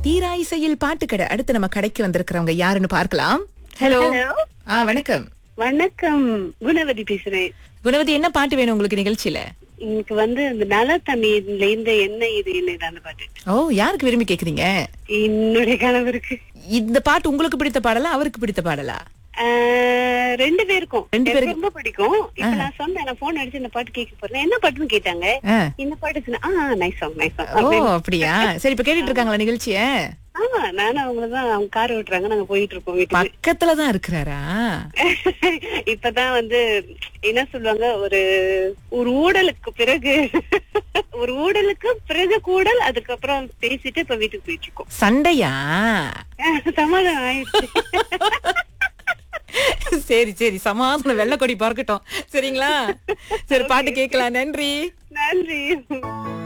தீரா இசையில் பாட்டு கடை அடுத்து நம்ம கடைக்கு வந்திருக்கிறவங்க யாருன்னு பார்க்கலாம் ஹலோ ஹலோ ஆ வணக்கம் வணக்கம் குணவதி பேசுறேன் குணவதி என்ன பாட்டு வேணும் உங்களுக்கு நிகழ்ச்சியில எனக்கு வந்து அந்த நல தண்ணீர்ல இந்த எண்ணெய் இது எண்ணெய் அந்த பாட்டு ஓ யாருக்கு விரும்பி கேக்குறீங்க என்னுடைய கணவருக்கு இந்த பாட்டு உங்களுக்கு பிடித்த பாடலா அவருக்கு பிடித்த பாடலா ஆஹ், ரெண்டு பேருக்கும் ரெண்டு எனக்கு பேருக்கும். ரொம்ப பிடிக்கும் இப்ப நான் சொன்னேன் நான் போன் அடிச்சு இந்த பாட்டு கேட்க போறேன் என்ன பாட்டுன்னு கேட்டாங்க ஆ. இந்த பாட்டு சொன்னேன் ஆ நைஸ் சாங் நைஸ் ஓ சாங் அப்படியா சரி இப்ப கேட்டுட்டு இருக்காங்களா நிகழ்ச்சிய ஆமா நானும் அவங்களதான் அவங்க கார் ஓட்டுறாங்க நாங்க போயிட்டு இருக்கோம் வீட்டுக்கு பக்கத்துல தான் இருக்கிறாரா இப்பதான் வந்து என்ன சொல்லுவாங்க ஒரு ஒரு ஊடலுக்கு பிறகு ஒரு ஊடலுக்கு பிறகு கூடல் அதுக்கப்புறம் பேசிட்டு இப்ப வீட்டுக்கு போயிட்டு இருக்கோம் சண்டையா சமாதானம் ஆயிடுச்சு சரி சரி சமாதானம் வெள்ளக்கொடி பறக்கட்டும் சரிங்களா சரி பாட்டு கேட்கலாம் நன்றி நன்றி